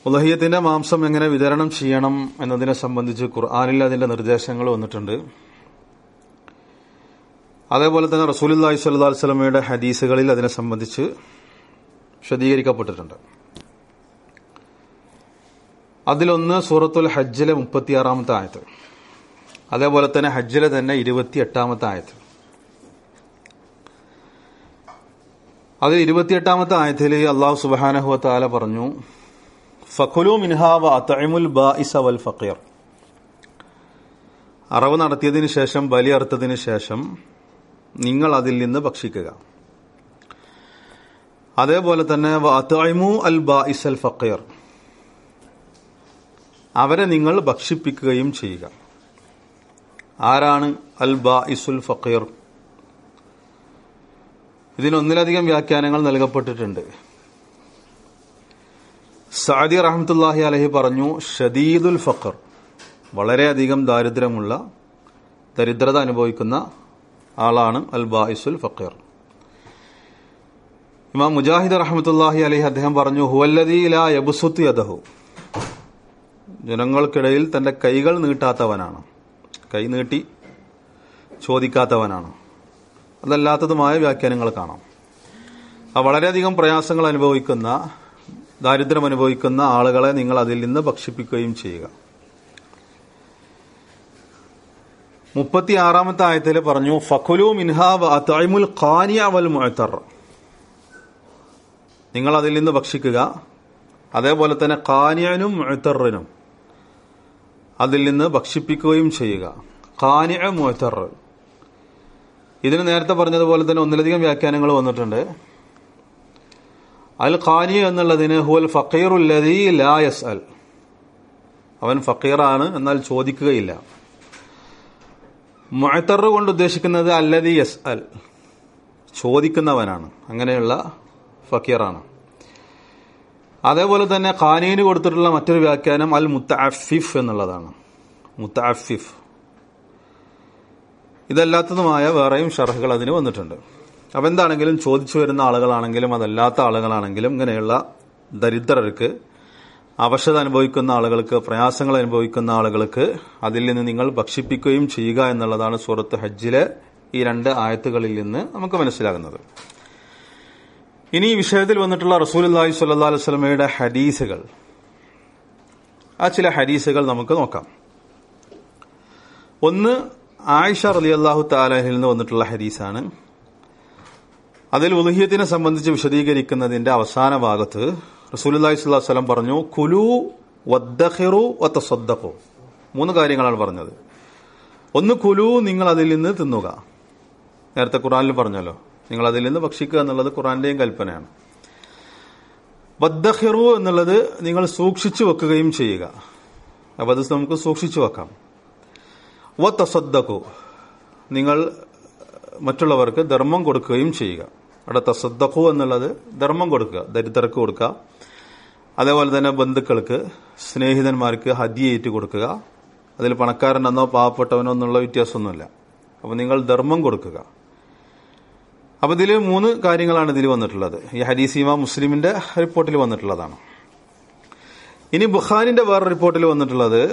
ഉലഹിയത്തിന്റെ മാംസം എങ്ങനെ വിതരണം ചെയ്യണം എന്നതിനെ സംബന്ധിച്ച് ഖുർആാനിൽ അതിന്റെ നിർദ്ദേശങ്ങൾ വന്നിട്ടുണ്ട് അതേപോലെ തന്നെ റസൂലുല്ലാഹി സ്വല്ലല്ലാഹു അലൈഹി വസല്ലമയുടെ ഹദീസുകളിൽ അതിനെ സംബന്ധിച്ച് വിശദീകരിക്കപ്പെട്ടിട്ടുണ്ട് അതിലൊന്ന് സൂറത്തുൽ ഹജ്ജിലെ മുപ്പത്തിയാറാമത്തെ ആയത്ത് അതേപോലെ തന്നെ ഹജ്ജിലെ തന്നെ ഇരുപത്തി എട്ടാമത്തെ ആയത്ത് അതിൽ ഇരുപത്തിയെട്ടാമത്തെ ആയത്തിൽ അള്ളാഹു സുബാനഹു താല പറഞ്ഞു ഫഖുലു മിൻഹാവ അത്തൈമുൽ ബാഇസ വൽ ഫക്കീർ അറവ് നടത്തിയതിനു ശേഷം ബലി അറുത്തതിനു ശേഷം നിങ്ങൾ അതിൽ നിന്ന് ഭക്ഷിക്കുക അതേപോലെ തന്നെ അത്തൈമു അൽ ബാഇസ് അൽ ഫക്കീർ അവരെ നിങ്ങൾ ഭക്ഷിപ്പിക്കുകയും ചെയ്യുക ആരാണ് അൽ ബാഇസുൽ ഫക്കീർ ഇതിനൊന്നിലധികം വ്യാഖ്യാനങ്ങൾ നൽകപ്പെട്ടിട്ടുണ്ട് സാദി റഹമത്തുല്ലാഹി അലഹി പറഞ്ഞു ഷദീദുൽ ഫക്കർ വളരെയധികം ദാരിദ്ര്യമുള്ള ദരിദ്രത അനുഭവിക്കുന്ന ആളാണ് അൽ ബായിസുൽ ഫക്കീർ ഇമാം മുജാഹിദ് റഹമത്തുല്ലാഹി അലഹി അദ്ദേഹം പറഞ്ഞു ഹുവല്ലദീ ലാ യബുസുത്ത് യദഹു ജനങ്ങൾക്കിടയിൽ തന്റെ കൈകൾ നീട്ടാത്തവനാണ് കൈ നീട്ടി ചോദിക്കാത്തവനാണ് അതല്ലാത്തതുമായ വ്യാഖ്യാനങ്ങൾ കാണാം ആ വളരെയധികം പ്രയാസങ്ങൾ അനുഭവിക്കുന്ന ദാരിദ്ര്യം അനുഭവിക്കുന്ന ആളുകളെ നിങ്ങൾ അതിൽ നിന്ന് ഭക്ഷിപ്പിക്കുകയും ചെയ്യുക മുപ്പത്തി ആറാമത്തെ ആയത്തിൽ പറഞ്ഞു ഫഖുലു മിൻഹാബ് അത്തൈമുൽ ഖാനിയ വൽ മുഅത്തർ നിങ്ങൾ അതിൽ നിന്ന് ഭക്ഷിക്കുക അതേപോലെ തന്നെ ഖാനിയനും മുഅത്തറിനും അതിൽ നിന്ന് ഭക്ഷിപ്പിക്കുകയും ചെയ്യുക ഖാനിയ മുഅത്തർ ഇതിന് നേരത്തെ പറഞ്ഞതുപോലെ തന്നെ ഒന്നിലധികം വ്യാഖ്യാനങ്ങൾ വന്നിട്ടുണ്ട് അൽ ഖാനി എന്നുള്ളതിന് ഹുവൽ ഫക്കീറുല്ലതി ലാ യസ് അൽ അവൻ ഫക്കീറാണ് എന്നാൽ ചോദിക്കുകയില്ല മുഴത്തറ് കൊണ്ട് ഉദ്ദേശിക്കുന്നത് അല്ലതി യസ് അൽ ചോദിക്കുന്നവനാണ് അങ്ങനെയുള്ള ഫക്കീറാണ് അതേപോലെ തന്നെ ഖാനീന് കൊടുത്തിട്ടുള്ള മറ്റൊരു വ്യാഖ്യാനം അൽ മുത്തഅഫിഫ് എന്നുള്ളതാണ് മുത്തഅഫിഫ് ഇതല്ലാത്തതുമായ വേറെയും ഷർഹുകൾ അതിന് വന്നിട്ടുണ്ട് അപ്പം എന്താണെങ്കിലും ചോദിച്ചു വരുന്ന ആളുകളാണെങ്കിലും അതല്ലാത്ത ആളുകളാണെങ്കിലും ഇങ്ങനെയുള്ള ദരിദ്രർക്ക് അവശത അനുഭവിക്കുന്ന ആളുകൾക്ക് പ്രയാസങ്ങൾ അനുഭവിക്കുന്ന ആളുകൾക്ക് അതിൽ നിന്ന് നിങ്ങൾ ഭക്ഷിപ്പിക്കുകയും ചെയ്യുക എന്നുള്ളതാണ് സൂറത്ത് ഹജ്ജിലെ ഈ രണ്ട് ആയത്തുകളിൽ നിന്ന് നമുക്ക് മനസ്സിലാകുന്നത് ഇനി ഈ വിഷയത്തിൽ വന്നിട്ടുള്ള റസൂൽ അള്ളാഹി സ്വല്ലാ അലൈഹി സ്വലമയുടെ ഹദീസുകൾ ആ ചില ഹദീസുകൾ നമുക്ക് നോക്കാം ഒന്ന് ആയിഷ റലി അള്ളാഹു താലാഹിൽ നിന്ന് വന്നിട്ടുള്ള ഹദീസാണ് അതിൽ ഉലഹിയത്തിനെ സംബന്ധിച്ച് വിശദീകരിക്കുന്നതിന്റെ അവസാന ഭാഗത്ത് റസൂലി സ്വല്ലാ വല്ലം പറഞ്ഞു കുലു വദ്ദഹിറു വത്തസദ്ദഖു മൂന്ന് കാര്യങ്ങളാണ് പറഞ്ഞത് ഒന്ന് കുലു നിങ്ങൾ അതിൽ നിന്ന് തിന്നുക നേരത്തെ ഖുറാനിൽ പറഞ്ഞല്ലോ നിങ്ങൾ അതിൽ നിന്ന് ഭക്ഷിക്കുക എന്നുള്ളത് ഖുറാന്റെയും കൽപ്പനയാണ് വദ്ദഹിറു എന്നുള്ളത് നിങ്ങൾ സൂക്ഷിച്ചു വെക്കുകയും ചെയ്യുക അപ്പോൾ അത് നമുക്ക് സൂക്ഷിച്ചു വെക്കാം വ തസദ്ദഖു നിങ്ങൾ മറ്റുള്ളവർക്ക് ധർമ്മം കൊടുക്കുകയും ചെയ്യുക അവിടെ തസദ്ദഖു എന്നുള്ളത് ധർമ്മം കൊടുക്കുക ദരിദ്രർക്ക് കൊടുക്കുക അതേപോലെ തന്നെ ബന്ധുക്കൾക്ക് സ്നേഹിതന്മാർക്ക് ഹദിയേറ്റ് കൊടുക്കുക അതിൽ പണക്കാരനെന്നോ പാവപ്പെട്ടവനോ എന്നുള്ള വ്യത്യാസമൊന്നുമില്ല അപ്പോൾ നിങ്ങൾ ധർമ്മം കൊടുക്കുക അപ്പോൾ ഇതിൽ മൂന്ന് കാര്യങ്ങളാണ് ഇതിൽ വന്നിട്ടുള്ളത് ഈ ഹദീസീമ മുസ്ലിമിന്റെ റിപ്പോർട്ടിൽ വന്നിട്ടുള്ളതാണ് ഇനി ബുഖാരിന്റെ വേറെ റിപ്പോർട്ടിൽ വന്നിട്ടുള്ളത്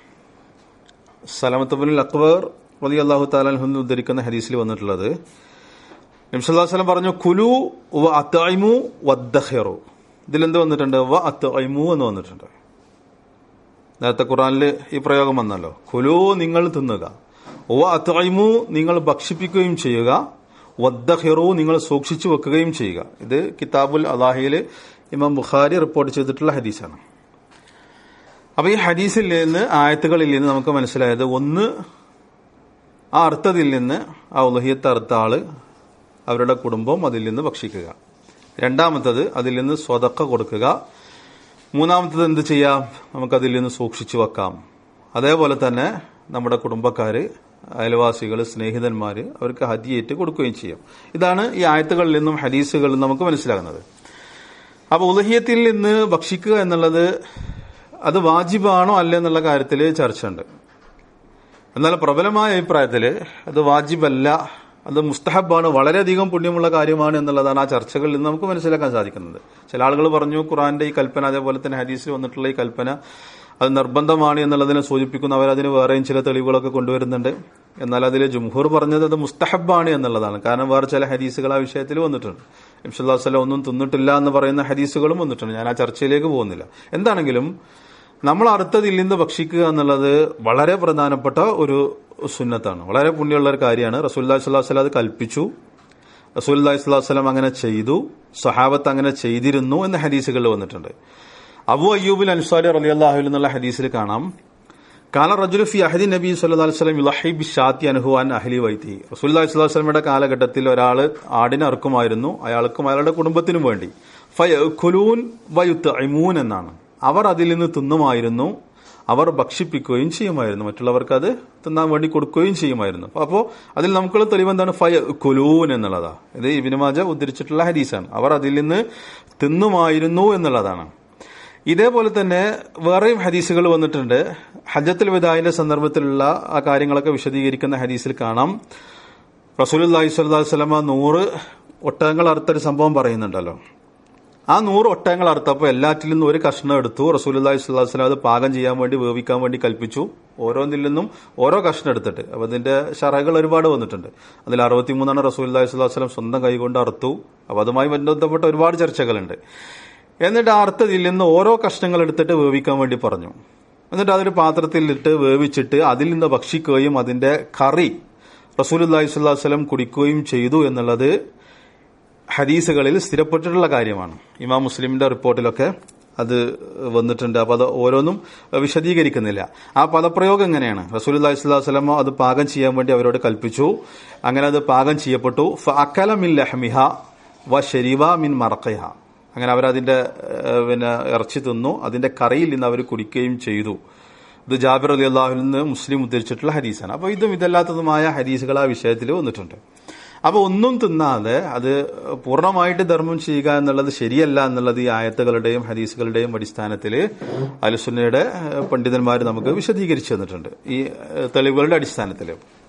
സലമത്തുബുൽ അക്ബർ വലിയ അള്ളാഹു താലാഹുന്ന് ഉദ്ധരിക്കുന്ന ഹദീസിൽ വന്നിട്ടുള്ളത് നിംസല്ലാസ്ലം പറഞ്ഞു കുലു വ അത്തൈമു വദ്ദഹെറു ഇതിലെന്ത് വന്നിട്ടുണ്ട് വ അത്തൈമു എന്ന് വന്നിട്ടുണ്ട് നേരത്തെ ഖുറാനിൽ ഈ പ്രയോഗം വന്നല്ലോ കുലു നിങ്ങൾ തിന്നുക വ അത്തൈമു നിങ്ങൾ ഭക്ഷിപ്പിക്കുകയും ചെയ്യുക വദ്ദഹെറു നിങ്ങൾ സൂക്ഷിച്ചു വെക്കുകയും ചെയ്യുക ഇത് കിതാബുൽ അലാഹിയിൽ ഇമാം ബുഖാരി റിപ്പോർട്ട് ചെയ്തിട്ടുള്ള ഹദീസാണ് അപ്പൊ ഈ ഹദീസിൽ നിന്ന് ആയത്തുകളിൽ നിന്ന് നമുക്ക് മനസ്സിലായത് ഒന്ന് ആ അർത്ഥത്തിൽ നിന്ന് ആ ഉലഹിയത്ത് അർത്ഥ ആള് അവരുടെ കുടുംബം അതിൽ നിന്ന് ഭക്ഷിക്കുക രണ്ടാമത്തത് അതിൽ നിന്ന് സ്വതക്ക കൊടുക്കുക മൂന്നാമത്തത് എന്ത് ചെയ്യാം നമുക്കതിൽ നിന്ന് സൂക്ഷിച്ചു വെക്കാം അതേപോലെ തന്നെ നമ്മുടെ കുടുംബക്കാര് അയൽവാസികൾ സ്നേഹിതന്മാര് അവർക്ക് ഹദിയേറ്റ് കൊടുക്കുകയും ചെയ്യും ഇതാണ് ഈ ആയത്തുകളിൽ നിന്നും ഹദീസുകളിൽ നിന്നും നമുക്ക് മനസ്സിലാകുന്നത് അപ്പൊ ഉലഹിയത്തിൽ നിന്ന് ഭക്ഷിക്കുക എന്നുള്ളത് അത് വാജിബാണോ അല്ല എന്നുള്ള കാര്യത്തിൽ ചർച്ചയുണ്ട് എന്നാൽ പ്രബലമായ അഭിപ്രായത്തിൽ അത് വാജിബല്ല അത് മുസ്തഹബാണ് വളരെയധികം പുണ്യമുള്ള കാര്യമാണ് എന്നുള്ളതാണ് ആ ചർച്ചകളിൽ നിന്ന് നമുക്ക് മനസ്സിലാക്കാൻ സാധിക്കുന്നത് ചില ആളുകൾ പറഞ്ഞു ഖുറാന്റെ ഈ കൽപ്പന അതേപോലെ തന്നെ ഹദീസിൽ വന്നിട്ടുള്ള ഈ കൽപ്പന അത് നിർബന്ധമാണ് എന്നുള്ളതിനെ സൂചിപ്പിക്കുന്നു അവരതിന് വേറെയും ചില തെളിവുകളൊക്കെ കൊണ്ടുവരുന്നുണ്ട് എന്നാൽ അതിൽ ജുംഹൂർ പറഞ്ഞത് അത് മുസ്തഹബാണ് എന്നുള്ളതാണ് കാരണം വേറെ ചില ഹദീസുകൾ ആ വിഷയത്തിൽ വന്നിട്ടുണ്ട് ഇംഷല്ലാസ്ലം ഒന്നും തിന്നിട്ടില്ല എന്ന് പറയുന്ന ഹദീസുകളും വന്നിട്ടുണ്ട് ഞാൻ ആ ചർച്ചയിലേക്ക് പോകുന്നില്ല എന്താണെങ്കിലും നമ്മൾ അറുത്തതിൽ നിന്ന് ഭക്ഷിക്കുക എന്നുള്ളത് വളരെ പ്രധാനപ്പെട്ട ഒരു സുന്നത്താണ് വളരെ പുണ്യമുള്ള ഒരു കാര്യമാണ് റസൂല്ലാ സ്വല്ലാസ്ലം അത് കൽപ്പിച്ചു റസൂല്ലാ സ്വലാസ്ലം അങ്ങനെ ചെയ്തു സഹാബത്ത് അങ്ങനെ ചെയ്തിരുന്നു എന്ന ഹദീസുകളിൽ വന്നിട്ടുണ്ട് അബു അയ്യൂബിൽ അൻസാരി റലി അള്ളാഹുൽ എന്നുള്ള ഹദീസിൽ കാണാം കാല റജുലു ഫി അഹദി നബി സല്ലല്ലാഹു അലൈഹി വസല്ലം യുലഹിബി ഷാത്തി അനുഹുവാൻ അഹ്ലി വൈത്തി റസൂലുള്ളാഹി സ്വല്ലല്ലാഹു അലൈഹി വസല്ലമയുടെ കാലഘട്ടത്തിൽ ഒരാൾ ആടിനെ അറുക്കുമായിരുന്നു അയാൾക്കും അയാളുടെ കുടുംബത്തിനും വേണ്ടി ഫയഖുലൂൻ വയുത്തഇമൂൻ എന്നാണ് അവർ അതിൽ നിന്ന് തിന്നുമായിരുന്നു അവർ ഭക്ഷിപ്പിക്കുകയും ചെയ്യുമായിരുന്നു മറ്റുള്ളവർക്ക് അത് തിന്നാൻ വേണ്ടി കൊടുക്കുകയും ചെയ്യുമായിരുന്നു അപ്പോൾ അതിൽ നമുക്കുള്ള തെളിവ് എന്താണ് ഫയ കുലൂൻ എന്നുള്ളതാ ഇത് ഇബിനുമാജ ഉദ്ധരിച്ചിട്ടുള്ള ഹദീസാണ് അവർ അതിൽ നിന്ന് തിന്നുമായിരുന്നു എന്നുള്ളതാണ് ഇതേപോലെ തന്നെ വേറെയും ഹദീസുകൾ വന്നിട്ടുണ്ട് ഹജ്ജത്തുൽ വിദായിന്റെ സന്ദർഭത്തിലുള്ള ആ കാര്യങ്ങളൊക്കെ വിശദീകരിക്കുന്ന ഹദീസിൽ കാണാം റസൂലി സ്വല്ലല്ലാഹു സ്വലമ നൂറ് ഒട്ടകങ്ങൾ അറുത്തൊരു സംഭവം പറയുന്നുണ്ടല്ലോ ആ നൂറ് ഒട്ടകങ്ങൾ അറുത്തപ്പോൾ എല്ലാറ്റിൽ നിന്നും ഒരു കഷ്ണം എടുത്തു റസൂലി സ്വല്ലാഹു വസ്ലം അത് പാകം ചെയ്യാൻ വേണ്ടി വേവിക്കാൻ വേണ്ടി കൽപ്പിച്ചു ഓരോന്നിൽ നിന്നും ഓരോ കഷ്ണം എടുത്തിട്ട് അപ്പൊ അതിന്റെ ഷറകൾ ഒരുപാട് വന്നിട്ടുണ്ട് അതിൽ അറുപത്തിമൂന്നാണ് റസൂലി സ്വല്ലാഹു വസ്ലം സ്വന്തം കൈകൊണ്ട് അറുത്തു അപ്പൊ അതുമായി ബന്ധപ്പെട്ട ഒരുപാട് ചർച്ചകളുണ്ട് എന്നിട്ട് ആ അർത്ഥത്തിൽ നിന്ന് ഓരോ കഷ്ണങ്ങൾ എടുത്തിട്ട് വേവിക്കാൻ വേണ്ടി പറഞ്ഞു എന്നിട്ട് അതൊരു പാത്രത്തിൽ ഇട്ട് വേവിച്ചിട്ട് അതിൽ നിന്ന് ഭക്ഷിക്കുകയും അതിന്റെ കറി റസൂലുല്ലാഹി സ്വല്ലല്ലാഹു അലൈഹി വസല്ലം കുടിക്കുകയും ചെയ്തു എന്നുള്ളത് ഹദീസുകളിൽ സ്ഥിരപ്പെട്ടിട്ടുള്ള കാര്യമാണ് ഇമാം മുസ്ലിമിന്റെ റിപ്പോർട്ടിലൊക്കെ അത് വന്നിട്ടുണ്ട് അപ്പൊ അത് ഓരോന്നും വിശദീകരിക്കുന്നില്ല ആ പദപ്രയോഗം എങ്ങനെയാണ് റസൂലുല്ലാഹി സ്വല്ലല്ലാഹു അലൈഹി വസല്ലം അത് പാകം ചെയ്യാൻ വേണ്ടി അവരോട് കൽപ്പിച്ചു അങ്ങനെ അത് പാകം ചെയ്യപ്പെട്ടു ഫഅക്കല മിൻ ലഹ്മിഹ വ ശരിവ മിൻ മറക്കഹ അങ്ങനെ അവരതിന്റെ ഏഹ്, പിന്നെ ഇറച്ചി തിന്നു അതിന്റെ കറിയിൽ നിന്ന് അവർ കുടിക്കുകയും ചെയ്തു ഇത് ജാബിർ അലി അള്ളാഹുൽ നിന്ന് മുസ്ലിം ഉദ്ധരിച്ചിട്ടുള്ള ഹദീസാണ് അപ്പോൾ ഇതും ഇതല്ലാത്തതുമായ ഹദീസുകൾ ആ വിഷയത്തിൽ വന്നിട്ടുണ്ട് അപ്പോൾ ഒന്നും തിന്നാതെ അത് പൂർണ്ണമായിട്ട് ധർമ്മം ചെയ്യുക എന്നുള്ളത് ശരിയല്ല എന്നുള്ളത് ഈ ആയത്തുകളുടെയും ഹദീസുകളുടെയും അടിസ്ഥാനത്തിൽ അലുസുന്നയുടെ പണ്ഡിതന്മാർ നമുക്ക് വിശദീകരിച്ചു തന്നിട്ടുണ്ട് ഈ ഏഹ്, തെളിവുകളുടെ അടിസ്ഥാനത്തിൽ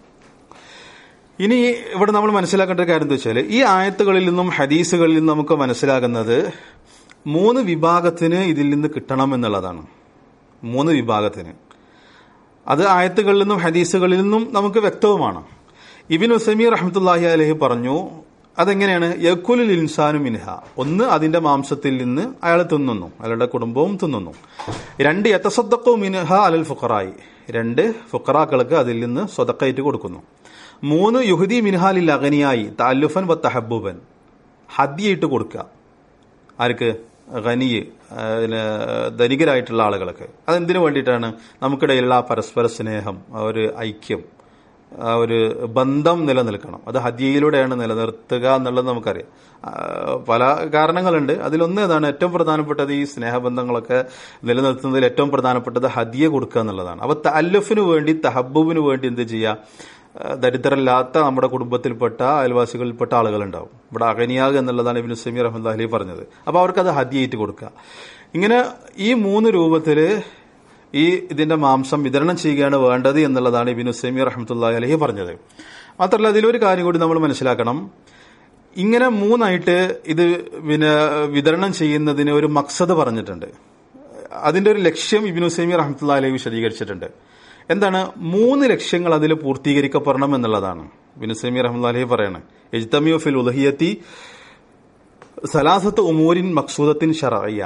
ഇനി ഇവിടെ നമ്മൾ മനസ്സിലാക്കേണ്ട ഒരു കാര്യം എന്താ വെച്ചാൽ ഈ ആയത്തുകളിൽ നിന്നും ഹദീസുകളിൽ നിന്നും നമുക്ക് മനസ്സിലാകുന്നത് മൂന്ന് വിഭാഗത്തിന് ഇതിൽ നിന്ന് കിട്ടണം എന്നുള്ളതാണ് മൂന്ന് വിഭാഗത്തിന് അത് ആയത്തുകളിൽ നിന്നും ഹദീസുകളിൽ നിന്നും നമുക്ക് വ്യക്തവുമാണ് ഇബിൻ ഉസമി റഹ്മത്തുല്ലാഹി അലഹി പറഞ്ഞു അതെങ്ങനെയാണ് യക്കുലിൽ ഇൻസാനു മിൻഹ ഒന്ന് അതിന്റെ മാംസത്തിൽ നിന്ന് അയാൾ തിന്നുന്നു അയാളുടെ കുടുംബവും തിന്നുന്നു രണ്ട് യത്തസദ്ദക്കോ മിൻഹ അലൽ ഫുഖറായി രണ്ട് ഫുഖറാക്കൾക്ക് അതിൽ നിന്ന് സ്വതക്കയറ്റ് കൊടുക്കുന്നു മൂന്ന് യുഹദി മിൻഹാലിൽ അഗനിയായി താലുഫൻ വ തഹബുബൻ ഹദ്യയിട്ട് കൊടുക്കുക ആർക്ക് ഖനിയ് അതിന് ധനികരായിട്ടുള്ള ആളുകൾക്ക് അതെന്തിനു വേണ്ടിയിട്ടാണ് നമുക്കിടയിലുള്ള ആ പരസ്പര സ്നേഹം ആ ഒരു ഐക്യം ആ ഒരു ബന്ധം നിലനിൽക്കണം അത് ഹദ്യയിലൂടെയാണ് നിലനിർത്തുക എന്നുള്ളത് നമുക്കറിയാം ആ, പല കാരണങ്ങളുണ്ട് അതിലൊന്ന് ഏതാണ് ഏറ്റവും പ്രധാനപ്പെട്ടത് ഈ സ്നേഹബന്ധങ്ങളൊക്കെ നിലനിർത്തുന്നതിൽ ഏറ്റവും പ്രധാനപ്പെട്ടത് ഹദിയ കൊടുക്കുക എന്നുള്ളതാണ് അപ്പൊ തല്ലഫിന് വേണ്ടി തഹബുവിന് വേണ്ടി എന്ത് ചെയ്യുക ഏഹ് ദരിദ്രരല്ലാത്ത നമ്മുടെ കുടുംബത്തിൽപ്പെട്ട അയൽവാസികളിൽപ്പെട്ട ആളുകളുണ്ടാവും ഇവിടെ അഗനിയാഗ് എന്നുള്ളതാണ് ഇബിൻ സമീർ റഹ്മദ് അലി പറഞ്ഞത് അപ്പോൾ അവർക്ക് അത് ഹദിയായിട്ട് കൊടുക്കുക ഇങ്ങനെ ഈ മൂന്ന് രൂപത്തിൽ ഈ ഇതിന്റെ മാംസം വിതരണം ചെയ്യുകയാണ് വേണ്ടത് എന്നുള്ളതാണ് ഇബിൻ സമീർ റഹ്മത്തുല്ലാ അലഹി പറഞ്ഞത് മാത്രമല്ല അതിലൊരു കാര്യം കൂടി നമ്മൾ മനസ്സിലാക്കണം ഇങ്ങനെ മൂന്നായിട്ട് ഇത് പിന്നെ വിതരണം ചെയ്യുന്നതിന് ഒരു മക്സദ് പറഞ്ഞിട്ടുണ്ട് അതിന്റെ ഒരു ലക്ഷ്യം ഇബിനു സൈമി റഹ്മത്തുള്ള അലൈഹി വിശദീകരിച്ചിട്ടുണ്ട് എന്താണ് മൂന്ന് ലക്ഷ്യങ്ങൾ അതിൽ പൂർത്തീകരിക്കപ്പെടണം എന്നുള്ളതാണ് ഇബിനു സൈമി റഹ്മത്തുള്ള അലൈഹി പറയാണ് എജ്തമിയോ ഫിൽ ഉലഹിയത്തി സലാസത്ത് ഉമൂരിൻ മക്സൂദത്തിൻ ഷറയ്യ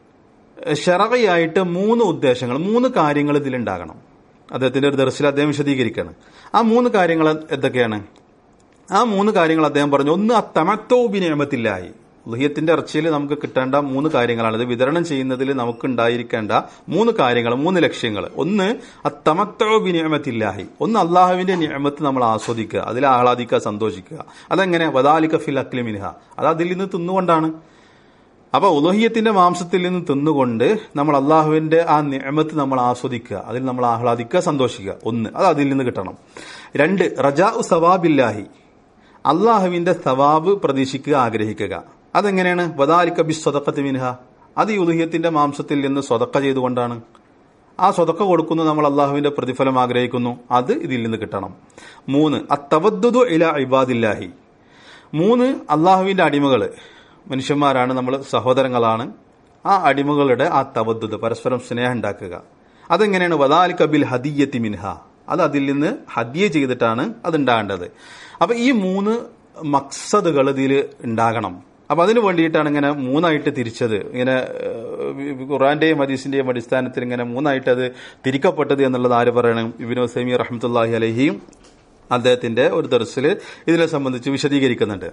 ഷറകയായിട്ട് മൂന്ന് ഉദ്ദേശങ്ങൾ മൂന്ന് കാര്യങ്ങൾ ഇതിലുണ്ടാകണം അദ്ദേഹത്തിന്റെ ഒരു ദർശനം അദ്ദേഹം വിശദീകരിക്കുകയാണ് ആ മൂന്ന് കാര്യങ്ങൾ എന്തൊക്കെയാണ് ആ മൂന്ന് കാര്യങ്ങൾ അദ്ദേഹം പറഞ്ഞു ഒന്ന് ആ തമത്തോബിനിയമത്തില്ലായി ലുഹിയത്തിന്റെ ഇറച്ചിയിൽ നമുക്ക് കിട്ടേണ്ട മൂന്ന് കാര്യങ്ങളാണ് ഇത് വിതരണം ചെയ്യുന്നതിൽ നമുക്ക് ഉണ്ടായിരിക്കേണ്ട മൂന്ന് കാര്യങ്ങൾ മൂന്ന് ലക്ഷ്യങ്ങൾ ഒന്ന് ആ തമത്തോബിനിയമത്തില്ലാഹി ഒന്ന് അള്ളാഹുവിന്റെ നിയമത്ത് നമ്മൾ ആസ്വദിക്കുക അതിൽ ആഹ്ലാദിക്കുക സന്തോഷിക്കുക അതെങ്ങനെ വദാലിക ഫിൽ അക്ലി മിൻഹ അത് അതിൽ നിന്ന് തിന്നുകൊണ്ടാണ് അപ്പൊ ഉലോഹിയത്തിന്റെ മാംസത്തിൽ നിന്ന് തിന്നുകൊണ്ട് നമ്മൾ അള്ളാഹുവിന്റെ ആ നിയമത്ത് നമ്മൾ ആസ്വദിക്കുക അതിൽ നമ്മൾ ആഹ്ലാദിക്കുക സന്തോഷിക്കുക ഒന്ന് അത് അതിൽ നിന്ന് കിട്ടണം രണ്ട് റജാ ഉ സവാബില്ലാഹി അള്ളാഹുവിന്റെ സവാബ് പ്രതീക്ഷിക്കുക ആഗ്രഹിക്കുക അതെങ്ങനെയാണ് വദാലിക്ക ബി സ്വതക്കത്ത് മിൻഹ അത് ഈ ഉലുഹിയത്തിന്റെ മാംസത്തിൽ നിന്ന് സ്വതക്ക ചെയ്തുകൊണ്ടാണ് ആ സ്വതക്ക കൊടുക്കുന്നു നമ്മൾ അള്ളാഹുവിന്റെ പ്രതിഫലം ആഗ്രഹിക്കുന്നു അത് ഇതിൽ നിന്ന് കിട്ടണം മൂന്ന് അത്തവദ്ദു ഇല ഇബാദില്ലാഹി മൂന്ന് അള്ളാഹുവിന്റെ അടിമകൾ മനുഷ്യന്മാരാണ് നമ്മൾ സഹോദരങ്ങളാണ് ആ അടിമകളുടെ ആ തവദ്ദുത് പരസ്പരം സ്നേഹം ഉണ്ടാക്കുക അതെങ്ങനെയാണ് വദാലിക ബിൽ ഹദിയത്തി മിൻഹ അത് അതിൽ നിന്ന് ഹദിയ ചെയ്തിട്ടാണ് അത് ഉണ്ടാകേണ്ടത് അപ്പൊ ഈ മൂന്ന് മക്സദുകൾ ഇതിൽ ഉണ്ടാകണം അപ്പൊ അതിനു വേണ്ടിയിട്ടാണ് ഇങ്ങനെ മൂന്നായിട്ട് തിരിച്ചത് ഇങ്ങനെ ഏഹ്, ഖുറാന്റെയും ഹദീസിന്റെയും അടിസ്ഥാനത്തിൽ ഇങ്ങനെ മൂന്നായിട്ട് അത് തിരിക്കപ്പെട്ടത് എന്നുള്ളത് ആര് പറയണം ഇബിനു സൈമി റഹ്മത്തുല്ലാഹി അലഹിയും അദ്ദേഹത്തിന്റെ ഒരു ദർസിൽ ഇതിനെ സംബന്ധിച്ച് വിശദീകരിക്കുന്നുണ്ട്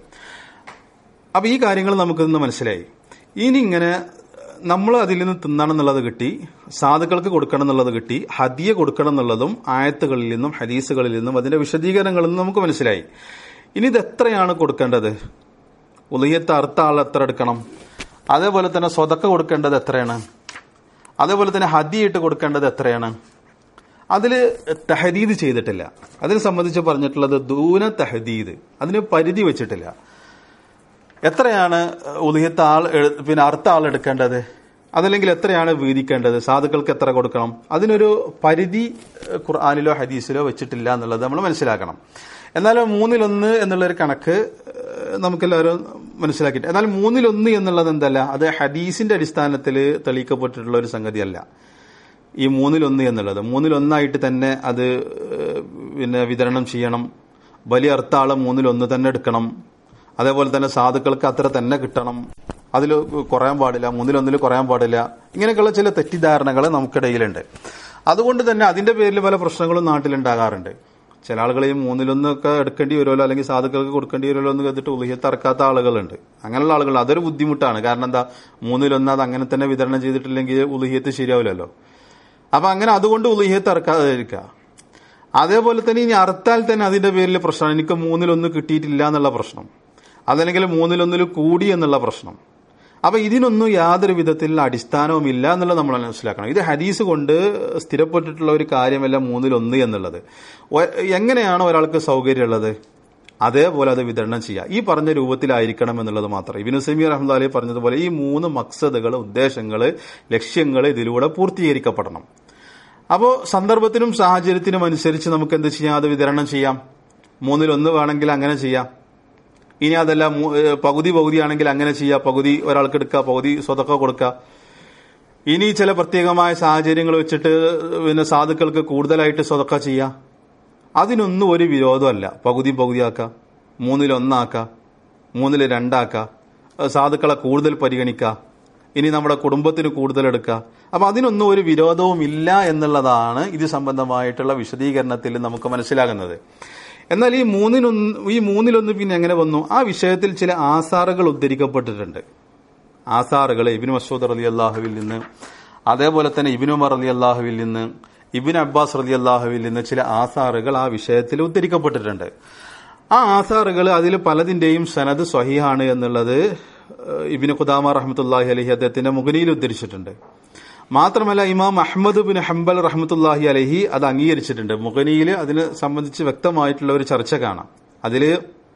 അപ്പൊ ഈ കാര്യങ്ങൾ നമുക്കിന്ന് മനസ്സിലായി ഇനി ഇങ്ങനെ നമ്മൾ അതിൽ നിന്ന് തിന്നണം എന്നുള്ളത് കിട്ടി സാധുക്കൾക്ക് കൊടുക്കണം എന്നുള്ളത് കിട്ടി ഹദിയ കൊടുക്കണം എന്നുള്ളതും ആയത്തുകളിൽ നിന്നും ഹദീസുകളിൽ നിന്നും അതിന്റെ വിശദീകരണങ്ങളിൽ നിന്നും നമുക്ക് മനസ്സിലായി ഇനി ഇത് എത്രയാണ് കൊടുക്കേണ്ടത് ഉലയത്ത് അർത്ഥ ആൾ എത്ര എടുക്കണം അതേപോലെ തന്നെ സ്വതക്ക കൊടുക്കേണ്ടത് എത്രയാണ് അതേപോലെ തന്നെ ഹദിയിട്ട് കൊടുക്കേണ്ടത് എത്രയാണ് അതിൽ തഹദീദ് ചെയ്തിട്ടില്ല അതിനെ സംബന്ധിച്ച് പറഞ്ഞിട്ടുള്ളത് ദൂന തഹദീദ് അതിന് പരിധി വെച്ചിട്ടില്ല എത്രയാണ് ഉദയത്തെ ആൾ എ- പിന്നെ അർത്ഥ ആൾ എടുക്കേണ്ടത് അതല്ലെങ്കിൽ എത്രയാണ് വീതിക്കേണ്ടത് സാധുക്കൾക്ക് എത്ര കൊടുക്കണം അതിനൊരു പരിധി ഏഹ്, ഖുർആാനിലോ ഹദീസിലോ വെച്ചിട്ടില്ല എന്നുള്ളത് നമ്മൾ മനസ്സിലാക്കണം എന്നാൽ മൂന്നിലൊന്ന് എന്നുള്ളൊരു കണക്ക് ഏഹ്, നമുക്കെല്ലാവരും മനസ്സിലാക്കിയിട്ട് എന്നാൽ മൂന്നിലൊന്ന് എന്നുള്ളത് എന്തല്ല അത് ഹദീസിന്റെ അടിസ്ഥാനത്തിൽ തെളിയിക്കപ്പെട്ടിട്ടുള്ള ഒരു സംഗതിയല്ല ഈ മൂന്നിലൊന്ന് എന്നുള്ളത് മൂന്നിലൊന്നായിട്ട് തന്നെ അത് ഏഹ്, പിന്നെ വിതരണം ചെയ്യണം വലിയ അർത്ഥാള് മൂന്നിലൊന്ന് തന്നെ എടുക്കണം അതേപോലെ തന്നെ സാധുക്കൾക്ക് അത്ര തന്നെ കിട്ടണം അതിൽ കുറയാൻ പാടില്ല മൂന്നിലൊന്നിൽ കുറയാൻ പാടില്ല ഇങ്ങനെയൊക്കെയുള്ള ചില തെറ്റിദ്ധാരണകൾ നമുക്കിടയിലുണ്ട് അതുകൊണ്ട് തന്നെ അതിന്റെ പേരിൽ പല പ്രശ്നങ്ങളും നാട്ടിലുണ്ടാകാറുണ്ട് ചില ആളുകൾ ഈ മൂന്നിലൊന്നൊക്കെ എടുക്കേണ്ടി വരുമല്ലോ അല്ലെങ്കിൽ സാധുക്കൾക്ക് കൊടുക്കേണ്ടി വരുമല്ലോ എന്ന് കരുതിട്ട് ഉലഹത്ത് ഇറക്കാത്ത ആളുകളുണ്ട് അങ്ങനെയുള്ള ആളുകൾ അതൊരു ബുദ്ധിമുട്ടാണ് കാരണം എന്താ മൂന്നിലൊന്ന് അത് അങ്ങനെ തന്നെ വിതരണം ചെയ്തിട്ടില്ലെങ്കിൽ ഉലഹിയത്ത് ശരിയാവില്ലല്ലോ അപ്പൊ അങ്ങനെ അതുകൊണ്ട് ഉലഹിയത്ത് ഇറക്കാതിരിക്കുക അതേപോലെ തന്നെ ഇനി അറുത്താൽ തന്നെ അതിന്റെ പേരിൽ പ്രശ്നമാണ് എനിക്ക് മൂന്നിലൊന്ന് കിട്ടിയിട്ടില്ല എന്നുള്ള പ്രശ്നം അതല്ലെങ്കിൽ മൂന്നിലൊന്നിൽ കൂടി എന്നുള്ള പ്രശ്നം അപ്പൊ ഇതിനൊന്നും യാതൊരു വിധത്തിൽ അടിസ്ഥാനവുമില്ല എന്നുള്ളത് നമ്മൾ മനസ്സിലാക്കണം ഇത് ഹദീസ് കൊണ്ട് സ്ഥിരപ്പെട്ടിട്ടുള്ള ഒരു കാര്യമല്ല മൂന്നിലൊന്ന് എന്നുള്ളത് ഒ- എങ്ങനെയാണ് ഒരാൾക്ക് സൗകര്യമുള്ളത് അതേപോലെ അത് വിതരണം ചെയ്യുക ഈ പറഞ്ഞ രൂപത്തിലായിരിക്കണം എന്നുള്ളത് മാത്രം ഇബിനു സമീർ അഹമ്മദ് പറഞ്ഞതുപോലെ ഈ മൂന്ന് മക്സദുകൾ ഉദ്ദേശങ്ങൾ ലക്ഷ്യങ്ങൾ ഇതിലൂടെ പൂർത്തീകരിക്കപ്പെടണം അപ്പോൾ സന്ദർഭത്തിനും സാഹചര്യത്തിനും അനുസരിച്ച് നമുക്ക് എന്ത് ചെയ്യാം അത് വിതരണം ചെയ്യാം മൂന്നിലൊന്ന് വേണമെങ്കിൽ അങ്ങനെ ചെയ്യാം ഇനി അതല്ല മൂ- ഏഹ് പകുതി പകുതിയാണെങ്കിൽ അങ്ങനെ ചെയ്യാം പകുതി ഒരാൾക്ക് എടുക്കുക പകുതി സ്വതക്ക കൊടുക്കുക ഇനി ചില പ്രത്യേകമായ സാഹചര്യങ്ങൾ വെച്ചിട്ട് പിന്നെ സാധുക്കൾക്ക് കൂടുതലായിട്ട് സ്വതക്ക ചെയ്യാം അതിനൊന്നും ഒരു വിരോധമല്ല പകുതി പകുതിയാക്കുക മൂന്നിലൊന്നാക്കുക മൂന്നിൽ രണ്ടാക്കുക ഏഹ് സാധുക്കളെ കൂടുതൽ പരിഗണിക്കുക ഇനി നമ്മുടെ കുടുംബത്തിന് കൂടുതൽ എടുക്കുക അപ്പൊ അതിനൊന്നും ഒരു വിരോധവും ഇല്ല എന്നുള്ളതാണ് ഇത് സംബന്ധമായിട്ടുള്ള വിശദീകരണത്തിൽ നമുക്ക് മനസ്സിലാകുന്നത് എന്നാൽ ഈ മൂന്നിനൊന്ന് ഈ മൂന്നിലൊന്ന് പിന്നെ എങ്ങനെ വന്നു ആ വിഷയത്തിൽ ചില ആസാറുകൾ ഉദ്ധരിക്കപ്പെട്ടിട്ടുണ്ട് ആസാറുകൾ ഇബിന് മസൂദ് റലി അള്ളാഹുവിൽ നിന്ന് അതേപോലെ തന്നെ ഇബിന് ഉമർ റലി അള്ളാഹുവിൽ നിന്ന് ഇബിൻ അബ്ബാസ് റലി അള്ളാഹുവിൽ നിന്ന് ചില ആസാറുകൾ ആ വിഷയത്തിൽ ഉദ്ധരിക്കപ്പെട്ടിട്ടുണ്ട് ആ ആസാറുകൾ അതിൽ പലതിന്റെയും സനത് സ്വഹീഹാണ് എന്നുള്ളത് ഏഹ്, ഇബിന് ഖുദാമ റഹ്മത്തുല്ലാഹി അലഹി അദ്ദേഹത്തിന്റെ മുഖനിയിൽ ഉദ്ധരിച്ചിട്ടുണ്ട് മാത്രമല്ല ഇമാം അഹമ്മദ് ബിൻ ഹംബൽ റഹ്മത്തുല്ലാഹി അലഹി അത് അംഗീകരിച്ചിട്ടുണ്ട് മുഖനിയിൽ അതിനെ സംബന്ധിച്ച് വ്യക്തമായിട്ടുള്ള ഒരു ചർച്ച കാണാം അതില്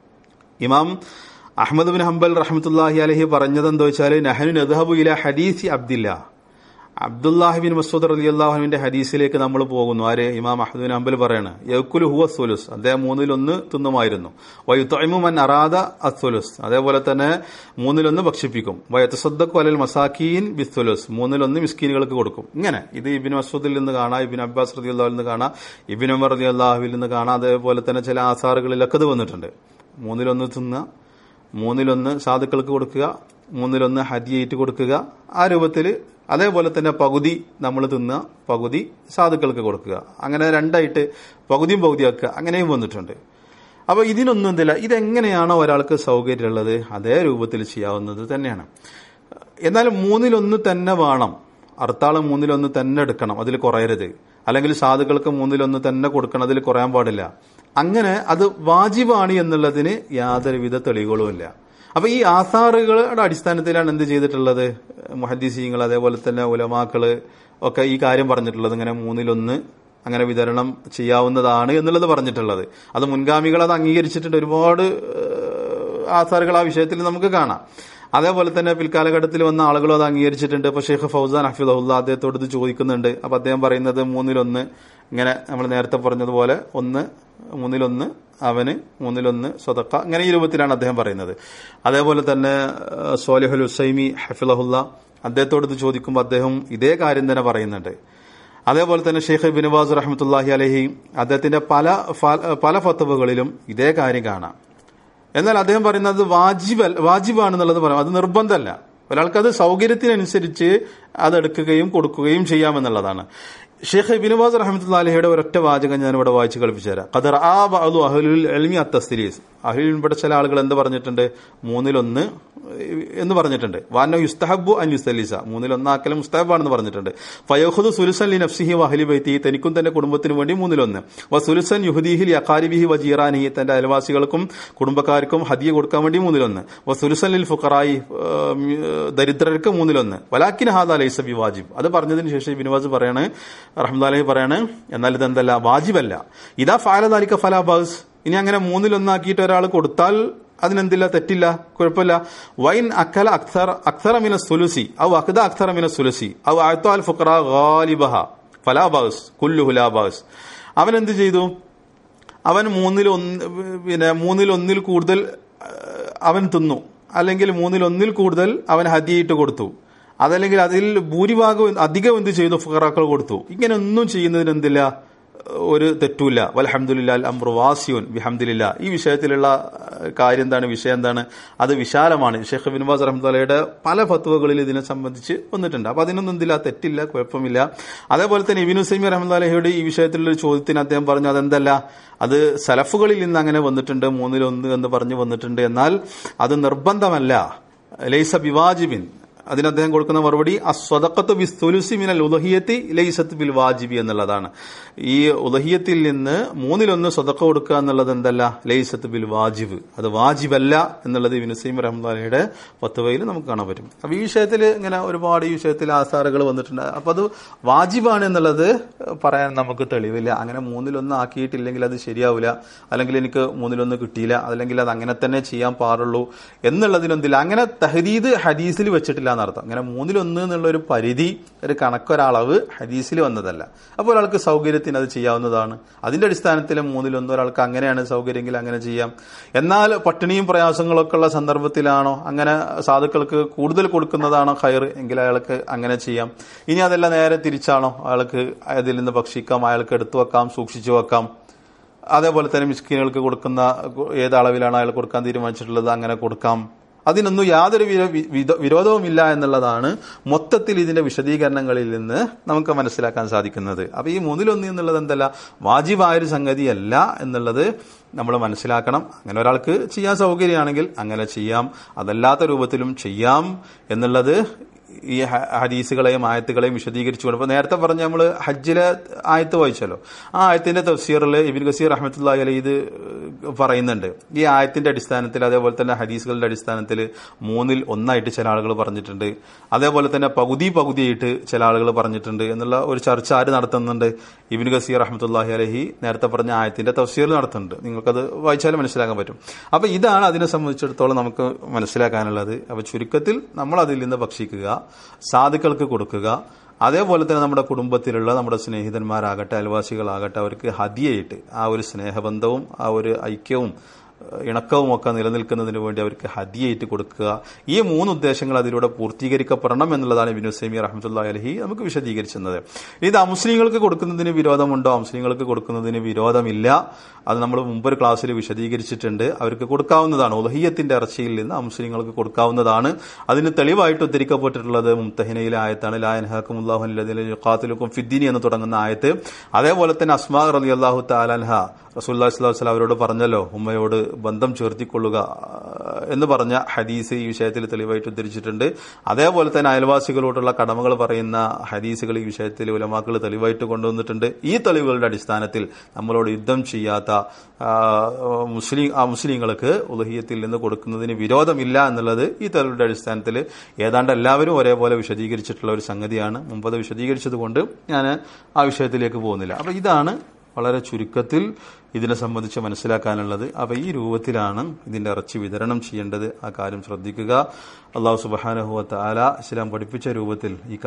ഇമാം അഹമ്മദ് ബിൻ ഹംബൽ റഹ്മത്തുല്ലാഹി അലഹി പറഞ്ഞത് എന്താ വെച്ചാൽ നഹനു നദ്ഹബു ഇല ഹദീസി അബ്ദില്ല അബ്ദുല്ലാഹി ബിൻ മസൂദ് റലി അള്ളാഹുവിന്റെ ഹദീസിലേക്ക് നമ്മൾ പോകുന്നു ആര് ഇമാം അഹമ്മദ് ബിൻ ഹംബൽ പറയാണ് യക്കുൽ ഹുവ സുലുസ് അദ്ദേഹം മൂന്നിലൊന്ന് തിന്നുമായിരുന്നു വയുത്തൈമു മൻ അറാദ അസുലുസ് അതേപോലെ തന്നെ മൂന്നിലൊന്ന് ഭക്ഷിപ്പിക്കും വയത്തസദ്ദഖു അലൽ മസാക്കീൻ ബിസുലുസ് മൂന്നിലൊന്ന് മിസ്കീനുകൾക്ക് കൊടുക്കും ഇങ്ങനെ ഇത് ഇബിൻ മസൂദിൽ നിന്ന് കാണാം ഇബിൻ അബ്ബാസ് റതി അള്ളാഹുവിൽ നിന്ന് കാണാം ഇബിൻ ഉമർ റതി അള്ളാഹുവിൽ നിന്ന് കാണാം അതേപോലെ തന്നെ ചില ആസാറുകളിലൊക്കെ ഇത് വന്നിട്ടുണ്ട് മൂന്നിലൊന്ന് തിന്നുക മൂന്നിലൊന്ന് സാധുക്കൾക്ക് കൊടുക്കുക മൂന്നിലൊന്ന് ഹദിയേറ്റ് കൊടുക്കുക ആ രൂപത്തിൽ അതേപോലെ തന്നെ പകുതി നമ്മൾ തിന്നുക പകുതി സാധുക്കൾക്ക് കൊടുക്കുക അങ്ങനെ രണ്ടായിട്ട് പകുതിയും പകുതിയാക്കുക അങ്ങനെയും വന്നിട്ടുണ്ട് അപ്പോൾ ഇതിനൊന്നും എന്തില്ല ഇതെങ്ങനെയാണോ ഒരാൾക്ക് സൗകര്യമുള്ളത് അതേ രൂപത്തിൽ ചെയ്യാവുന്നത് തന്നെയാണ് എന്നാൽ മൂന്നിലൊന്ന് തന്നെ വേണം അർത്താള് മൂന്നിലൊന്ന് തന്നെ എടുക്കണം അതിൽ കുറയരുത് അല്ലെങ്കിൽ സാധുക്കൾക്ക് മൂന്നിലൊന്ന് തന്നെ കൊടുക്കണം അതിൽ കുറയാൻ പാടില്ല അങ്ങനെ അത് വാജിബാണ് എന്നുള്ളതിന് യാതൊരുവിധ തെളിവുകളുമില്ല അപ്പൊ ഈ ആസാറുകളുടെ അടിസ്ഥാനത്തിലാണ് എന്ത് ചെയ്തിട്ടുള്ളത് മുഹദ്ദീസീങ്ങൾ അതേപോലെ തന്നെ ഉലമാക്കള് ഒക്കെ ഈ കാര്യം പറഞ്ഞിട്ടുള്ളത് ഇങ്ങനെ മൂന്നിലൊന്ന് അങ്ങനെ വിതരണം ചെയ്യാവുന്നതാണ് എന്നുള്ളത് പറഞ്ഞിട്ടുള്ളത് അത് മുൻഗാമികൾ അത് അംഗീകരിച്ചിട്ടുണ്ട് ഒരുപാട് ഏഹ്, ആസാറുകൾ ആ വിഷയത്തിൽ നമുക്ക് കാണാം അതേപോലെ തന്നെ പിൽക്കാലഘട്ടത്തിൽ വന്ന ആളുകളും അത് അംഗീകരിച്ചിട്ടുണ്ട് ഇപ്പൊ ഷെയ്ഖ് ഫൗസാൻ ഹഫീദുല്ല അദ്ദേഹത്തോട് ഇത് ചോദിക്കുന്നുണ്ട് അപ്പൊ അദ്ദേഹം പറയുന്നത് മൂന്നിലൊന്ന് ഇങ്ങനെ നമ്മൾ നേരത്തെ പറഞ്ഞതുപോലെ ഒന്ന് മൂന്നിലൊന്ന് അവന് മൂന്നിലൊന്ന് സ്വതക്ക ഇങ്ങനെ ഈ രൂപത്തിലാണ് അദ്ദേഹം പറയുന്നത് അതേപോലെ തന്നെ ഏഹ്, സോലിഹുൽ ഹുസൈമി ഹഫിലഹുല്ല അദ്ദേഹത്തോട് ഇത് ചോദിക്കുമ്പോൾ അദ്ദേഹം ഇതേ കാര്യം തന്നെ പറയുന്നുണ്ട് അതേപോലെ തന്നെ ഷെയ്ഖ് ബിനുബാസ് റഹ്മത്തുല്ലാഹി അലഹി അദ്ദേഹത്തിന്റെ പല ഫ- പല ഫത്തവകളിലും ഇതേ കാര്യം കാണാം എന്നാൽ അദ്ദേഹം പറയുന്നത് വാജിബ് വാജിബാണെന്നുള്ളത് പറയാം അത് നിർബന്ധമല്ല ഒരാൾക്കത് സൗകര്യത്തിനനുസരിച്ച് അത് എടുക്കുകയും കൊടുക്കുകയും ചെയ്യാമെന്നുള്ളതാണ് ഷെയ്ഖ് ബിനുബാസ് റഹമത്തുള്ള അലഹിയുടെ ഒരൊറ്റ വാചകം ഞാൻ ഇവിടെ വായിച്ച് കളിപ്പിച്ചു തരാം ഖദർ ആ ബഅദു അഹ്ലുൽ ഇൽമി അത്തസ്തിരീസ് അഹ്ലുൽപ്പെട്ട ചില ആളുകൾ എന്ത് പറഞ്ഞിട്ടുണ്ട് മൂന്നിലൊന്ന് എന്ന് പറഞ്ഞിട്ടുണ്ട് വാന യുസ്തഹബു അൻ യുസ്തലീസ മൂന്നിലൊന്നാക്കലും മുസ്തഹബാണെന്ന് പറഞ്ഞിട്ടുണ്ട് ഫയോഹുദ് സുലുസൻ ലി നഫ്സിഹി വഹലി ബൈത്തി തനിക്കും തന്റെ കുടുംബത്തിനും വേണ്ടി മൂന്നിലൊന്ന് വ സുലുസൻ യുഹുദീഹിൽ യഖാരിബിഹി വ ജീറാനിഹി തന്റെ അയൽവാസികൾക്കും കുടുംബക്കാർക്കും ഹദിയ കൊടുക്കാൻ വേണ്ടി മൂന്നിലൊന്ന് വ സുലുസൻ ലിൽ ഫുഖറായി ഏഹ്, ദരിദ്രർക്ക് മൂന്നിലൊന്ന് വലാക്കിൻ ഹാദ ലൈസ ബി വാജിബ് അത് പറഞ്ഞതിന് ശേഷം ബിനുവാസ് പറയാണ് റഹ്മദാലഹി പറയാണ് എന്നാൽ ഇതെന്തല്ല വാജിബല്ല ഇതാ ഫാലദാലിക്ക ഫലാബാസ് ഇനി അങ്ങനെ മൂന്നിലൊന്നാക്കിയിട്ട് ഒരാൾ കൊടുത്താൽ അതിനെന്തില്ല തെറ്റില്ല കുഴപ്പമില്ല വൈൻ അക്കല അക്സർ അക്സറമിന സുലുസി ഔ അഖ്ദ അക്സറമിന സുലുസി ഔ അഅത്താൽ ഫുഖറ ഗാലിബഹ ഫലാബാസ് കുല്ലു ഹുലാബാസ് അവൻ എന്ത് ചെയ്തു അവൻ മൂന്നിൽ ഒന്ന് പിന്നെ മൂന്നിൽ ഒന്നിൽ കൂടുതൽ ഏഹ്, അവൻ തിന്നു അല്ലെങ്കിൽ മൂന്നിൽ ഒന്നിൽ കൂടുതൽ അവൻ ഹദിയിട്ട് കൊടുത്തു അതല്ലെങ്കിൽ അതിൽ ഭൂരിഭാഗം അധികം എന്ത് ചെയ്തു ഫുഖറാക്കൾ കൊടുത്തു ഇങ്ങനെ ഒന്നും ചെയ്യുന്നതിന് എന്തില്ല ഒരു തെറ്റുമില്ല വലഹമുല്ല അമ്രുവാസിയുൻ വിഹമ്മദില്ല ഈ വിഷയത്തിലുള്ള ഏഹ്, കാര്യം എന്താണ് വിഷയം എന്താണ് അത് വിശാലമാണ് ഷെയ്ഖ് ബിൻവാസ് റഹ്മത്തുള്ളയുടെ പല ഫത്വകളിൽ ഇതിനെ സംബന്ധിച്ച് വന്നിട്ടുണ്ട് അപ്പൊ അതിനൊന്നും എന്തില്ല തെറ്റില്ല കുഴപ്പമില്ല അതേപോലെ തന്നെ ഇബിനു സൈമി റഹ്മത്തുള്ളയുടെ ഈ വിഷയത്തിലുള്ള ഒരു ചോദ്യത്തിന് അദ്ദേഹം പറഞ്ഞു അതെന്തല്ല അത് സലഫുകളിൽ നിന്ന് അങ്ങനെ വന്നിട്ടുണ്ട് മൂന്നിലൊന്ന് എന്ന് പറഞ്ഞു വന്നിട്ടുണ്ട് എന്നാൽ അത് നിർബന്ധമല്ല ലൈസ ബിവാജിബിൻ അതിന് അദ്ദേഹം കൊടുക്കുന്ന മറുപടി അസ്വതക്കത്ത് ബിസ്തുലുസി മിനൽ ഉദഹിയത്തി ലൈസത്ത് ബിൽ വാജിബി എന്നുള്ളതാണ് ഈ ഉദഹിയത്തിൽ നിന്ന് മൂന്നിലൊന്ന് സ്വതക്ക കൊടുക്കുക എന്നുള്ളത് എന്തല്ല ലൈസത്ത് ബിൽ വാജിബ് അത് വാജിബല്ല എന്നുള്ളത് വിനുസൈം റഹ്മാലയുടെ പത്തുവയിൽ നമുക്ക് കാണാൻ പറ്റും അപ്പൊ ഈ വിഷയത്തിൽ ഇങ്ങനെ ഒരുപാട് ഈ വിഷയത്തിൽ ആസാറുകൾ വന്നിട്ടുണ്ട് അപ്പൊ അത് വാജിബാണ് എന്നുള്ളത് പറയാൻ നമുക്ക് തെളിവില്ല അങ്ങനെ മൂന്നിലൊന്ന് ആക്കിയിട്ടില്ലെങ്കിൽ അത് ശരിയാവില്ല അല്ലെങ്കിൽ എനിക്ക് മൂന്നിലൊന്ന് കിട്ടിയില്ല അല്ലെങ്കിൽ അത് അങ്ങനെ തന്നെ ചെയ്യാൻ പാടുള്ളൂ എന്നുള്ളതിനൊന്നില്ല അങ്ങനെ തഹദീദ് ഹദീസിൽ വെച്ചിട്ടില്ല എന്നർത്ഥം അങ്ങനെ മൂന്നിലൊന്ന് എന്നുള്ള ഒരു പരിധി ഒരു കണക്കൊരളവ് ഹദീസിൽ വന്നതല്ല അപ്പോൾ ഒരാൾക്ക് സൗകര്യത്തിന് അത് ചെയ്യാവുന്നതാണ് അതിന്റെ അടിസ്ഥാനത്തിൽ മൂന്നിലൊന്ന് ഒരാൾക്ക് അങ്ങനെയാണ് സൗകര്യമെങ്കിൽ അങ്ങനെ ചെയ്യാം എന്നാൽ പട്ടിണിയും പ്രയാസങ്ങളൊക്കെ ഉള്ള സന്ദർഭത്തിലാണോ അങ്ങനെ സാധുക്കൾക്ക് കൂടുതൽ കൊടുക്കുന്നതാണോ ഹയർ എങ്കിൽ അയാൾക്ക് അങ്ങനെ ചെയ്യാം ഇനി അതല്ല നേരെ തിരിച്ചാണോ അയാൾക്ക് അതിൽ നിന്ന് ഭക്ഷിക്കാം അയാൾക്ക് എടുത്തു വെക്കാം സൂക്ഷിച്ചു വെക്കാം അതേപോലെ തന്നെ മിസ്കിനുകൾക്ക് കൊടുക്കുന്ന ഏത് അളവിലാണ് അയാൾ കൊടുക്കാൻ തീരുമാനിച്ചിട്ടുള്ളത് അങ്ങനെ കൊടുക്കാം അതിനൊന്നും യാതൊരു വിര- വിധ- വിരോധവുമില്ല എന്നുള്ളതാണ് മൊത്തത്തിൽ ഇതിന്റെ വിശദീകരണങ്ങളിൽ നിന്ന് നമുക്ക് മനസ്സിലാക്കാൻ സാധിക്കുന്നത് അപ്പൊ ഈ മൂന്നിലൊന്ന് എന്നുള്ളത് എന്തല്ല വാജിബായൊരു സംഗതിയല്ല എന്നുള്ളത് നമ്മൾ മനസ്സിലാക്കണം അങ്ങനെ ഒരാൾക്ക് ചെയ്യാൻ സൗകര്യമാണെങ്കിൽ അങ്ങനെ ചെയ്യാം അതല്ലാത്ത രൂപത്തിലും ചെയ്യാം എന്നുള്ളത് ഈ ഹ- ഹദീസുകളെയും ആയത്തുകളെയും വിശദീകരിച്ചുകൊണ്ട് ഇപ്പൊ നേരത്തെ പറഞ്ഞ നമ്മൾ ഹജ്ജിലെ ആയത്ത് വായിച്ചല്ലോ ആ ആയത്തിന്റെ തഫ്സീറിൽ ഇബിൻ ഗസീർ അഹമ്മത്തുള്ള അലി ഇത് പറയുന്നുണ്ട് ഈ ആയത്തിന്റെ അടിസ്ഥാനത്തിൽ അതേപോലെ തന്നെ ഹദീസുകളുടെ അടിസ്ഥാനത്തിൽ മൂന്നിൽ ഒന്നായിട്ട് ചില ആളുകൾ പറഞ്ഞിട്ടുണ്ട് അതേപോലെ തന്നെ പകുതി പകുതിയായിട്ട് ചില ആളുകൾ പറഞ്ഞിട്ടുണ്ട് എന്നുള്ള ഒരു ചർച്ച ആര് നടത്തുന്നുണ്ട് ഇബിൻ ഗസീർ അഹമ്മത്തുല്ലാഹി അലഹി നേരത്തെ പറഞ്ഞ ആയത്തിന്റെ തഫ്സീർ നടത്തുന്നുണ്ട് നിങ്ങൾക്കത് വായിച്ചാൽ മനസ്സിലാക്കാൻ പറ്റും അപ്പൊ ഇതാണ് അതിനെ സംബന്ധിച്ചിടത്തോളം നമുക്ക് മനസ്സിലാക്കാനുള്ളത് അപ്പൊ ചുരുക്കത്തിൽ നമ്മൾ അതിൽ നിന്ന് ഭക്ഷിക്കുക സാധുക്കൾക്ക് കൊടുക്കുക അതേപോലെ തന്നെ നമ്മുടെ കുടുംബത്തിലുള്ള നമ്മുടെ സ്നേഹിതന്മാരാകട്ടെ അയൽവാസികളാകട്ടെ അവർക്ക് ഹദിയായിട്ട് ആ ഒരു സ്നേഹബന്ധവും ആ ഒരു ഐക്യവും ഏഹ്, ഇണക്കവും ഒക്കെ നിലനിൽക്കുന്നതിന് വേണ്ടി അവർക്ക് ഹദിയായിട്ട് കൊടുക്കുക ഈ മൂന്ന് ഉദ്ദേശങ്ങൾ അതിലൂടെ പൂർത്തീകരിക്കപ്പെടണം എന്നുള്ളതാണ് ബിനു സൈമി റഹ്മത്തുള്ള അലഹി നമുക്ക് വിശദീകരിച്ചത് ഇത് അമുസ്ലിങ്ങൾക്ക് കൊടുക്കുന്നതിന് വിരോധമുണ്ടോ അമുസ്ലിങ്ങൾക്ക് കൊടുക്കുന്നതിന് വിരോധമില്ല അത് നമ്മൾ മുമ്പൊരു ക്ലാസ്സിൽ വിശദീകരിച്ചിട്ടുണ്ട് അവർക്ക് കൊടുക്കാവുന്നതാണ് ഉലഹിയത്തിന്റെ ഇറച്ചിയിൽ നിന്ന് അമുസ്ലിങ്ങൾക്ക് കൊടുക്കാവുന്നതാണ് അതിന് തെളിവായിട്ട് ഉദ്ധരിക്കപ്പെട്ടിട്ടുള്ളത് മുംതഹിനയിലെ ആയത്താണ് ലായൻഹാക്കുമുല്ലാഹുലും ഫിദ്ദീനി എന്ന് തുടങ്ങുന്ന ആയത്ത് അതേപോലെ തന്നെ അസ്മാ റലി അള്ളാഹു താലൻഹ റസൂല്ലാ സ്വലാഹു അവരോട് പറഞ്ഞല്ലോ ഉമ്മയോട് ബന്ധം ചേർത്തിക്കൊള്ളുക ആ, എന്ന് പറഞ്ഞ ഹദീസ് ഈ വിഷയത്തിൽ തെളിവായിട്ട് ഉദ്ധരിച്ചിട്ടുണ്ട് അതേപോലെ തന്നെ അയൽവാസികളോടുള്ള കടമകൾ പറയുന്ന ഹദീസുകൾ ഈ വിഷയത്തിൽ ഉലമാക്കൾ തെളിവായിട്ട് കൊണ്ടുവന്നിട്ടുണ്ട് ഈ തെളിവുകളുടെ അടിസ്ഥാനത്തിൽ നമ്മളോട് യുദ്ധം ചെയ്യാത്ത ആ, മുസ്ലിം ആ മുസ്ലിങ്ങൾക്ക് ഉലഹിയത്തിൽ നിന്ന് കൊടുക്കുന്നതിന് വിരോധമില്ല എന്നുള്ളത് ഈ തെളിവുടെ അടിസ്ഥാനത്തിൽ ഏതാണ്ട് എല്ലാവരും ഒരേപോലെ വിശദീകരിച്ചിട്ടുള്ള ഒരു സംഗതിയാണ് മുമ്പത് വിശദീകരിച്ചത് കൊണ്ട് ഞാൻ ആ വിഷയത്തിലേക്ക് പോകുന്നില്ല അപ്പൊ ഇതാണ് വളരെ ചുരുക്കത്തിൽ ഇതിനെ സംബന്ധിച്ച് മനസ്സിലാക്കാനുള്ളത് അവ ഈ രൂപത്തിലാണ് ഇതിന്റെ ഇറച്ചി വിതരണം ചെയ്യേണ്ടത് ആ കാര്യം ശ്രദ്ധിക്കുക അള്ളാഹു സുബാനഹുവ താല ഇസ്ലാം പഠിപ്പിച്ച രൂപത്തിൽ ഈ